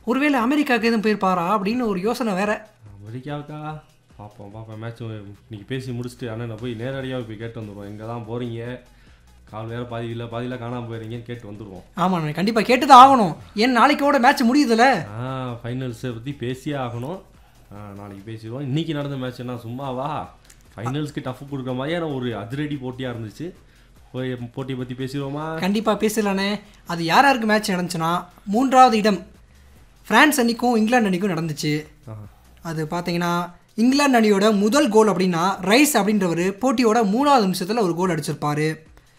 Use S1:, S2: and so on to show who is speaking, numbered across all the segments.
S1: ஒருவேளை அமெரிக்காவுக்கு எதுவும் போயிருப்பாரா அப்படின்னு ஒரு யோசனை வேற
S2: அமெரிக்காவுக்கா பார்ப்போம் பார்ப்போம் மேட்ச் இன்னைக்கு பேசி முடிச்சுட்டு அண்ணனை போய் நேரடியாக போய் கேட்டு வந்துடுவோம் எங்கே தான் போகிறீங்க கால் வேறு பாதி இல்லை பாதியில் காணாமல் போயிடுறீங்கன்னு கேட்டு வந்துடுவோம்
S1: ஆமாண்ணே கண்டிப்பாக கேட்டு தான் ஆகணும் ஏன் நாளைக்கோட மேட்ச் முடியுதுல
S2: ஆ ஃபைனல்ஸை பற்றி பேசியே ஆகணும் ஆ, நாளைக்கு பேசிடுவோம் இன்னைக்கு நடந்த மேட்ச் என்ன சும்மாவா ஃபைனல்ஸ்க்கு டஃப் கொடுக்குற மாதிரியான ஒரு அதிரடி போட்டியாக இருந்துச்சு போய் போட்டியை பற்றி பேசிடுவோமா
S1: கண்டிப்பாக பேசலானே அது யார் யாருக்கு மேட்ச் நடந்துச்சுன்னா மூன்றாவது இடம் பிரான்ஸ் அணிக்கும் இங்கிலாந்து அணிக்கும் நடந்துச்சு
S2: ஆ,
S1: அது பார்த்தீங்கன்னா இங்கிலாந்து அணியோட முதல் கோல் அப்படின்னா ரைஸ் அப்படின்றவர் போட்டியோட மூணாவது நிமிஷத்தில் ஒரு கோல் அடிச்சிருப்பாரு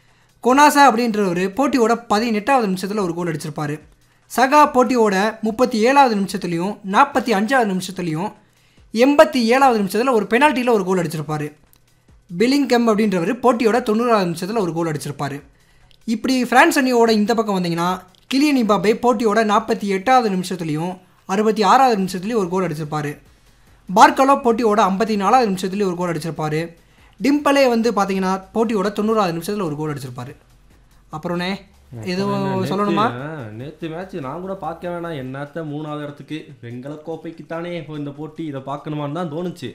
S1: கொனாசா அப்படின்றவர் போட்டியோட பதினெட்டாவது நிமிஷத்தில் ஒரு கோல் அடிச்சிருப்பாரு சகா போட்டியோட முப்பத்தி ஏழாவது நிமிஷத்துலையும் நாற்பத்தி அஞ்சாவது நிமிஷத்துலையும் எண்பத்தி ஏழாவது நிமிஷத்தில் ஒரு பெனால்ட்டியில் ஒரு கோல் அடிச்சிருப்பாரு பில்லிங்கம் அப்படின்றவர் போட்டியோட தொண்ணூறாவது நிமிஷத்தில் ஒரு கோல் அடிச்சிருப்பாரு இப்படி பிரான்ஸ் அணியோட இந்த பக்கம் வந்தீங்கன்னா கிலியன் இம்பாபே போட்டியோட நாற்பத்தி எட்டாவது நிமிஷத்துலையும் அறுபத்தி ஆறாவது நிமிஷத்துலையும் ஒரு கோல் அடிச்சிருப்பாரு பார்க்கலோ போட்டியோட ஐம்பத்தி நாலாவது நிமிஷத்துலேயும் ஒரு கோல் அடிச்சிருப்பாரு டிம்பலே வந்து பார்த்தீங்கன்னா போட்டியோட தொண்ணூறாவது நிமிஷத்தில் ஒரு கோல் அடிச்சிருப்பாரு அப்புறம்ண்ணே எதுவும் சொல்லணுமா
S2: நேற்று மேட்ச் நான் கூட பார்க்க வேணாம் என்னத்த மூணாவது இடத்துக்கு வெங்கல கோப்பைக்கு தானே இப்போ இந்த போட்டி இதை பார்க்கணுமான்னு தான் தோணுச்சு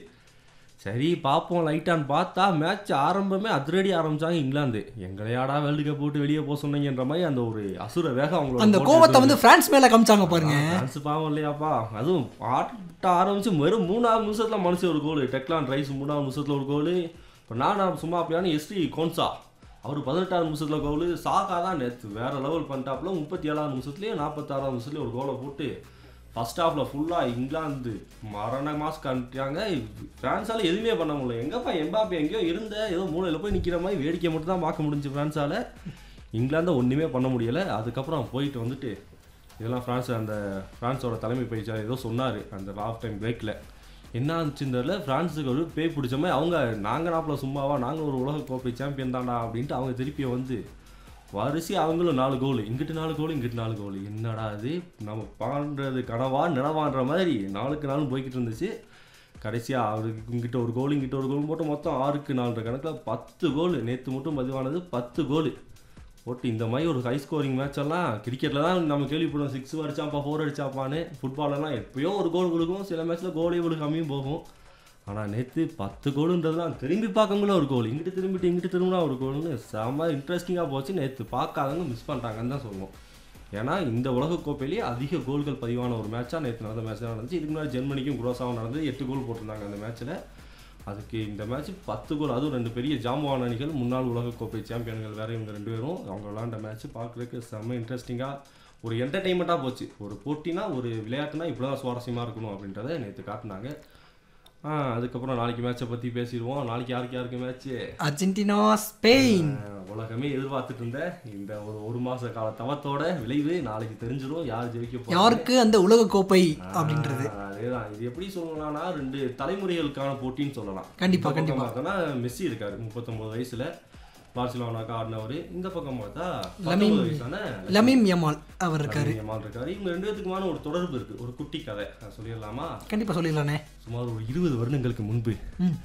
S2: சரி பார்ப்போம் லைட்டான்னு பார்த்தா மேட்ச் ஆரம்பமே அதிரடி ஆரம்பிச்சாங்க இங்கிலாந்து எங்களையாடா வேர்ல்டு கப் போட்டு வெளியே போக சொன்னீங்கன்ற மாதிரி அந்த ஒரு அசுர வேகம் அவங்களோட
S1: அந்த கோவத்தை வந்து பிரான்ஸ் மேலே காமிச்சாங்க பாருங்க
S2: டான்ஸ் பாவம் இல்லையாப்பா அதுவும் ஆட்ட ஆரம்பிச்சு வெறும் மூணாவது நிமிஷத்துல மனுஷன் ஒரு கோல் டெக்லான் ரைஸ் மூணாவது நிமிஷத்துல ஒரு கோல் இப்போ நான் சும்மா அப்படியான எஸ்டி கோன்சா அவர் பதினெட்டாவது நிமிஷத்துல கோல் சாகா தான் நேற்று வேற லெவல் பண்ணிட்டாப்புல முப்பத்தி ஏழாவது நிமிஷத்துலேயே நாற்பத்தாறாவது நிமிஷத்துலேயே ஒரு கோலை போட்டு ஃபர்ஸ்ட் ஹாஃப்ல ஃபுல்லாக இங்கிலாந்து மரண மாஸ் காமிட்டாங்க ஃப்ரான்ஸால எதுவுமே பண்ண முடியல எங்கப்பா எம்பாப்பே எங்கேயோ இருந்த ஏதோ மூலையில் போய் நிற்கிற மாதிரி வேடிக்கை மட்டும் தான் பார்க்க முடிஞ்சு ஃப்ரான்ஸால இங்கிலாந்தை ஒன்றுமே பண்ண முடியல அதுக்கப்புறம் போயிட்டு வந்துட்டு இதெல்லாம் ஃப்ரான்ஸ் அந்த ஃப்ரான்ஸோட தலைமை பயிற்சியாளர் ஏதோ சொன்னார் அந்த லாஃப் டைம் பிரேக்கில் என்ன ஆச்சுன்றதுல ஃப்ரான்ஸுக்கு ஒரு பேய் பிடிச்ச மாதிரி அவங்க நாங்கள் நாப்பில் சும்மாவா நாங்கள் ஒரு உலக கோப்பை சாம்பியன் தான்டா அப்படின்ட்டு அவங்க திருப்பி வந்து வரிசை அவங்களும் நாலு கோல் இங்கிட்டு நாலு கோல் இங்கிட்டு நாலு கோல் என்னடா இது நம்ம பாடுறது கனவா நினவான்ற மாதிரி நாளுக்கு நாளும் போய்கிட்டு இருந்துச்சு கடைசியாக அவருக்கு இங்கிட்ட ஒரு கோல் இங்கிட்ட ஒரு கோல் போட்டு மொத்தம் ஆறுக்கு நாலுன்ற கணக்கில் பத்து கோல் நேற்று மட்டும் பதிவானது பத்து கோல் போட்டு இந்த மாதிரி ஒரு ஹை ஸ்கோரிங் மேட்ச் எல்லாம் கிரிக்கெட்டில் தான் நம்ம கேள்விப்படுவோம் சிக்ஸ் அடிச்சாப்பா ஃபோர் அடிச்சாப்பான்னு ஃபுட்பாலெல்லாம் எப்பயோ ஒரு கோல் விழுகும் சில மேட்ச்சில் கோலே விழுகாமையும் போகும் ஆனால் நேற்று பத்து கோலுன்றதுலாம் திரும்பி பார்க்கக்குள்ள ஒரு கோல் இங்கிட்டு திரும்பிட்டு இங்கிட்டு திரும்பினா ஒரு கோல்னு செம்ம இன்ட்ரெஸ்டிங்காக போச்சு நேற்று பார்க்காதவங்க மிஸ் பண்ணிட்டாங்கன்னு தான் சொல்லுவோம் ஏன்னா இந்த உலகக்கோப்பையிலேயே அதிக கோல்கள் பதிவான ஒரு மேட்சாக நேற்று நடந்த மேட்ச் தான் நடந்துச்சு இதுக்கு முன்னாடி ஜெர்மனிக்கும் குரோசாவும் நடந்தது எட்டு கோல் போட்டிருந்தாங்க அந்த மேட்ச்சில் அதுக்கு இந்த மேட்ச் பத்து கோல் அதுவும் ரெண்டு பெரிய ஜாம்பவான் அணிகள் முன்னாள் உலகக்கோப்பை சாம்பியன்கள் வேற இவங்க ரெண்டு பேரும் அவங்க விளாண்ட மேட்ச் பார்க்குறதுக்கு செம்ம இன்ட்ரெஸ்டிங்காக ஒரு என்டர்டெயின்மெண்ட்டாக போச்சு ஒரு போட்டினா ஒரு விளையாட்டுனா இப்படி தான் சுவாரஸ்யமாக இருக்கணும் அப்படின்றத நேற்று காட்டினாங்க ஆ, அதுக்கப்புறம் நாளைக்கு மேட்சை பற்றி பேசிடுவோம் நாளைக்கு யாருக்கு யாருக்கு மேட்ச்சு
S1: அர்ஜென்டினா ஸ்பெயின்
S2: உலகமே எதிர்பார்த்துட்டு இருந்த இந்த ஒரு ஒரு மாச கால தவத்தோட விளைவு நாளைக்கு தெரிஞ்சிடும் யார் ஜெயிக்க போறாங்க.
S1: யாருக்கு அந்த உலக கோப்பை அப்படின்றது
S2: ஆ, அதேதான் இது எப்படி சொல்லலாம்னா ரெண்டு தலைமுறைகளுக்கான போட்டின்னு சொல்லலாம்
S1: கண்டிப்பா,
S2: இந்த பக்கம்
S1: கண்டிப்பா.
S2: பார்த்தோன்னா மெஸ்ஸி இருக்காரு முப்பத்தொன்பது வயசுல பார்சிலோனாக்கு ஆடினவர் இந்த பக்கம் பார்த்தா
S1: லமீன்
S2: 19 வயசான
S1: லமீம் யமால் அவர் இருக்காரு
S2: லமீன் யமால் இருக்காரு இவங்க ரெண்டு பேத்துக்குமான ஒரு தொடர்பு இருக்கு ஒரு குட்டி கதை நான் சொல்லிடலாமா
S1: கண்டிப்பாக சொல்லிடலானே
S2: சுமார் ஒரு இருபது வருடங்களுக்கு முன்பு
S1: ம்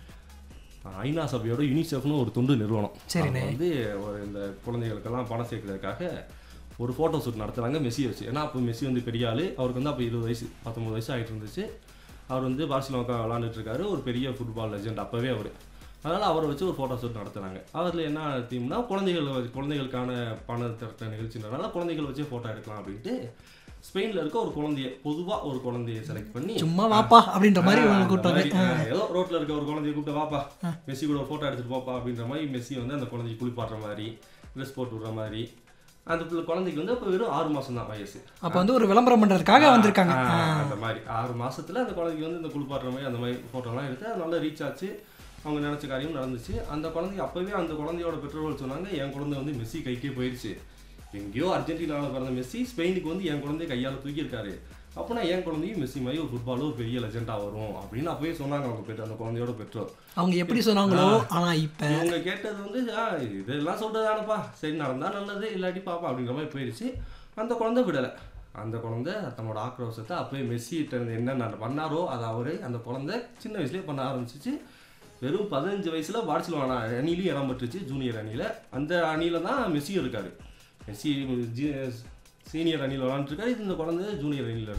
S2: ஐநா சபையோட யூனிசெஃப்னு ஒரு தொண்டு நிறுவனம்
S1: சரிண்ணே.
S2: அவங்க வந்து ஒரு இந்த குழந்தைகளுக்கெல்லாம் பணம் சேர்க்கறதுக்காக ஒரு ஃபோட்டோ ஷூட் நடத்துறாங்க மெஸ்ஸி வச்சு ஏன்னா அப்போ மெஸ்ஸி வந்து பெரிய ஆளு அவருக்கு வந்து அப்போ இருபது வயசு பத்தொம்பது வயசு ஆகிட்டு இருந்துச்சு அவர் வந்து பார்சிலோனாக்கா விளாண்டுட்டு இருக்காரு ஒரு பெரிய ஃபுட்பால் லெஜெண்ட் அப்போவே அவர் அதனால் அவரை வச்சு ஒரு ஃபோட்டோ ஷூட் நடத்துனாங்க அதில் என்ன தீம்னா குழந்தைகள் வச்சு- குழந்தைகளுக்கான பண திரட்ட நிகழ்ச்சின்றனால குழந்தைகள் வச்சு ஃபோட்டோ எடுக்கலாம் அப்படின்ட்டு ஸ்பெயினில் இருக்க ஒரு குழந்தைய பொதுவாக ஒரு குழந்தைய செலக்ட் பண்ணி
S1: சும்மா வாப்பா அப்படின்ற மாதிரி
S2: ஆ,
S1: இவங்க
S2: அந்த
S1: கூப்பிட்டாங்க
S2: மாதிரி, ஆ, ஏதோ ரோட்ல இருக்க ஒரு குழந்தைய கூப்பிட்டு வாப்பா மெஸ்ஸி கூட ஒரு போட்டோ எடுத்துட்டு போப்பா அப்படின்ற மாதிரி மெஸ்ஸி வந்து அந்த குழந்தைய குளிப்பாட்டுற மாதிரி ட்ரெஸ் போட்டு விடுற மாதிரி அந்த பிள்ளை குழந்தைக்கு வந்து அப்போ வெறும் ஆறு மாசம் தான் வயசு
S1: அப்போ வந்து ஒரு விளம்பரம் பண்ணுறதுக்காக வந்திருக்காங்க
S2: ஆ, அந்த மாதிரி ஆறு மாசத்துல அந்த குழந்தைக்கு வந்து இந்த குளிப்பாட்டுற மாதிரி அந்த மாதிரி போட்டோலாம் எடுத்து அது நல்லா ரீச் ஆச்சு அவங்க நினைச்ச காரியம் நடந்துச்சு அந்த குழந்தை அப்பவே அந்த குழந்தையோட பெற்றோர்கள் சொன்னாங்க என் குழந்தை வந்து மெஸ்ஸி கைக்கே போயிடுச்சு எங்கேயோ அர்ஜென்டினாவில் பிறந்த மெஸ்ஸி ஸ்பெயினுக்கு வந்து என் குழந்தைய கையால் தூக்கியிருக்காரு அப்போனா என் குழந்தையும் மெஸ்ஸி மாதிரி ஒரு ஃபுட்பாலும் ஒரு பெரிய லெஜெண்டாக வரும் அப்படின்னு அப்பவே சொன்னாங்க அவங்க பெற்ற அந்த குழந்தையோட பெற்றோர்
S1: அவங்க எப்படி சொன்னாங்களோ ஆனால் இப்போ
S2: இவங்க கேட்டது வந்து ஆ இதெல்லாம் சொல்றதானப்பா சரி நடந்தா நல்லது இல்லாட்டி பாப்பா அப்படிங்கிற மாதிரி போயிடுச்சு அந்த குழந்தை விடலை அந்த குழந்தை தன்னோட ஆக்ரோஷத்தை அப்பவே மெஸ்ஸி கிட்ட இருந்து என்ன பண்ணாரோ அதை அவரு அந்த குழந்தை சின்ன வயசுலயே பண்ண ஆரம்பிச்சிச்சு வெறும் பதினஞ்சு வயசுல பார்சிலோனா அணிலையும் இடம் பெற்றுச்சு ஜூனியர் அணியில அந்த அணியில தான் மெஸ்ஸியும் இருக்காரு மெஸ்ஸி சீனியர் அணியில் விளாண்டுருக்காரு இது இந்த குழந்தை ஜூனியர் அணியில்